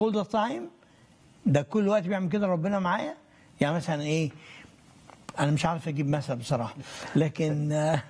all the time ده كل وقت بيعمل كده ربنا معايا يعني مثلا ايه انا مش عارف اجيب مثل بصراحه لكن آه،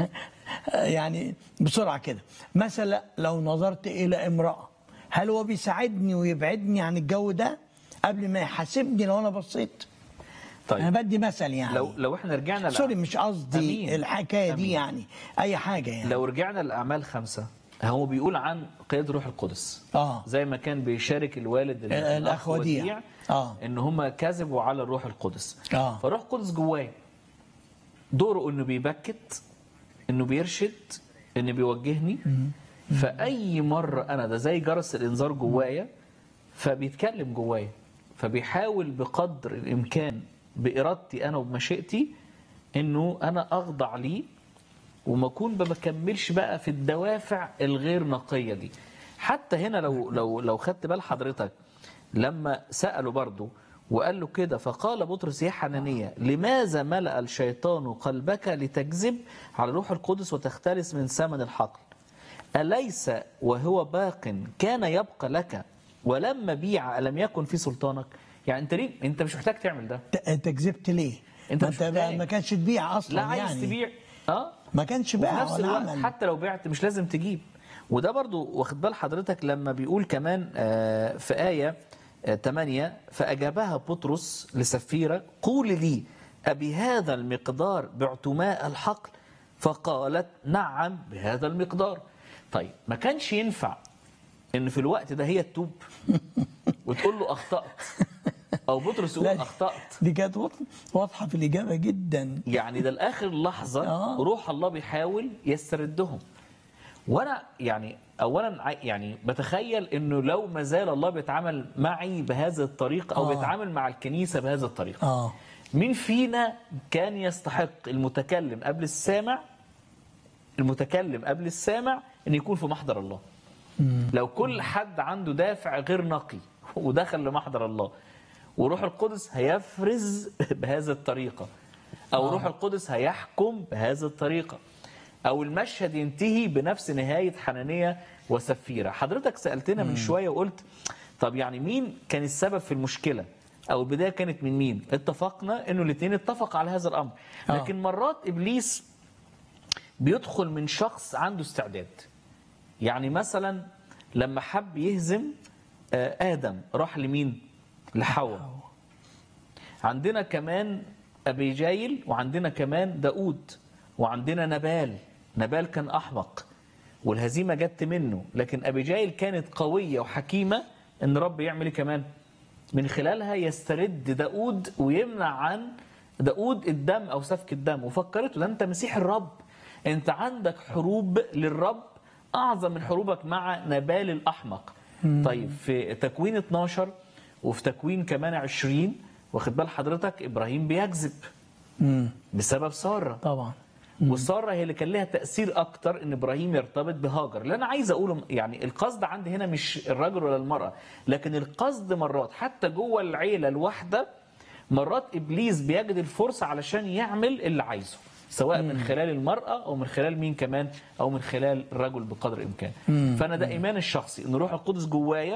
يعني بسرعه كده مثلا لو نظرت الى امراه هل هو بيساعدني ويبعدني عن الجو ده قبل ما يحاسبني لو انا بصيت طيب انا بدي مثل يعني لو لو احنا رجعنا لأ- سوري مش قصدي أمين. الحكايه أمين. دي يعني اي حاجه يعني لو رجعنا لاعمال خمسه هو بيقول عن قيادة روح القدس آه. زي ما كان بيشارك الوالد ال- الأخ الأخ وديع. آه. ان هم كذبوا على الروح القدس آه. فروح القدس جواه دوره انه بيبكت انه بيرشد انه بيوجهني فاي مره انا ده زي جرس الانذار جوايا فبيتكلم جوايا فبيحاول بقدر الامكان بارادتي انا وبمشيئتي انه انا اخضع ليه وما اكون ما بكملش بقى في الدوافع الغير نقيه دي حتى هنا لو لو لو خدت بال حضرتك لما ساله برضه وقال له كده فقال بطرس يا حنانية لماذا ملأ الشيطان قلبك لتكذب على روح القدس وتختلس من ثمن الحقل أليس وهو باق كان يبقى لك ولما بيع ألم يكن في سلطانك يعني انت ليه انت مش محتاج تعمل ده ت- انت كذبت ليه؟ أنت ما مش انت بقى محتاج. ما كانش تبيع اصلا لا عايز يعني تبيع اه ما كانش وفي بيع نفس ولا الوقت عمل حتى لو بعت مش لازم تجيب وده برضو واخد بال حضرتك لما بيقول كمان آه، في آية 8 فأجابها بطرس لسفيرة قولي لي أبي هذا المقدار بعتماء الحقل فقالت نعم بهذا المقدار طيب ما كانش ينفع ان في الوقت ده هي تتوب وتقول له اخطات او بطرس يقول لا، اخطات دي كانت واضحة- واضحه في الاجابه جدا يعني ده لاخر لحظه آه. روح الله بيحاول يستردهم وانا يعني اولا ع- يعني بتخيل انه لو ما زال الله بيتعامل معي بهذه الطريقه او آه. بيتعامل مع الكنيسه بهذه الطريقه اه مين فينا كان يستحق المتكلم قبل السامع المتكلم قبل السامع ان يكون في محضر الله لو كل حد عنده دافع غير نقي ودخل لمحضر الله وروح القدس هيفرز بهذه الطريقة أو روح القدس هيحكم بهذه الطريقة أو المشهد ينتهي بنفس نهاية حنانية وسفيرة حضرتك سألتنا من شوية وقلت طب يعني مين كان السبب في المشكلة أو البداية كانت من مين اتفقنا أنه الاثنين اتفقوا على هذا الأمر آه. لكن مرات إبليس بيدخل من شخص عنده استعداد يعني مثلا لما حب يهزم آه، آدم راح لمين؟ لحواء عندنا كمان أبي جايل وعندنا كمان داود وعندنا نبال نبال كان أحمق والهزيمة جت منه لكن أبي جايل كانت قوية وحكيمة إن رب يعمل إيه كمان من خلالها يسترد داود ويمنع عن داود الدم أو سفك الدم وفكرته ده أنت مسيح الرب أنت عندك حروب للرب أعظم من حروبك مع نبال الأحمق طيب في تكوين 12 وفي تكوين كمان 20 واخد بال حضرتك إبراهيم بيكذب امم بسبب سارة طبعا وساره هي اللي كان لها تاثير اكتر ان ابراهيم يرتبط بهاجر اللي انا عايز اقوله يعني القصد عندي هنا مش الرجل ولا المراه لكن القصد مرات حتى جوه العيله الواحده مرات ابليس بيجد الفرصه علشان يعمل اللي عايزه سواء من خلال المراه او من خلال مين كمان او من خلال الرجل بقدر الامكان فانا ده ايمان الشخصي ان روح القدس جوايا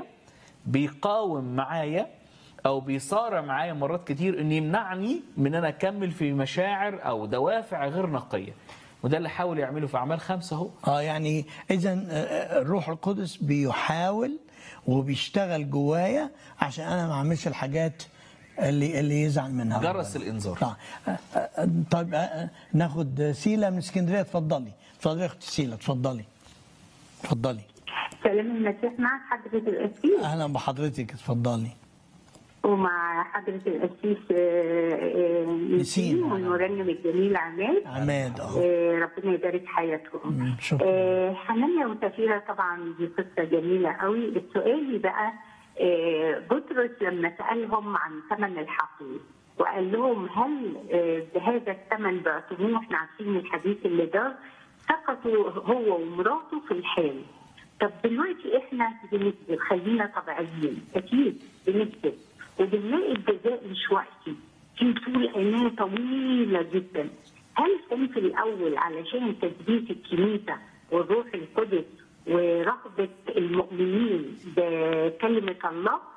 بيقاوم معايا او بيصارع معايا مرات كتير ان يمنعني من ان انا اكمل في مشاعر او دوافع غير نقيه وده اللي حاول يعمله في اعمال خمسه اهو اه يعني اذا الروح القدس بيحاول وبيشتغل جوايا عشان انا ما اعملش الحاجات اللي اللي يزعل منها جرس ربنا. الانذار طيب آه، آه، طيب آه، آه، ناخد سيلا من اسكندريه اتفضلي اتفضلي يا اختي سيلا اتفضلي اتفضلي سلام المسيح مع حضرة القسيس اهلا بحضرتك اتفضلي ومع حضرة القسيس آه، آه، نسيم. نسيم والمرنم الجميل عماد عماد اه آه، ربنا يبارك حياتهم مم، شكرا. آه، حنانيا وسفيرة طبعا دي قصة جميلة قوي السؤال بقى آه، بطرس لما سألهم عن ثمن الحقل وقال لهم هل آه، بهذا الثمن بعتموه احنا عارفين الحديث اللي دار سقطوا هو ومراته في الحال طب دلوقتي احنا بنكذب خلينا طبيعيين اكيد بنكذب وبنلاقي الجزاء مش وقتي في طول عناية طويلة جدا هل كان في الأول علشان تثبيت الكنيسة والروح القدس ورغبه المؤمنين بكلمه الله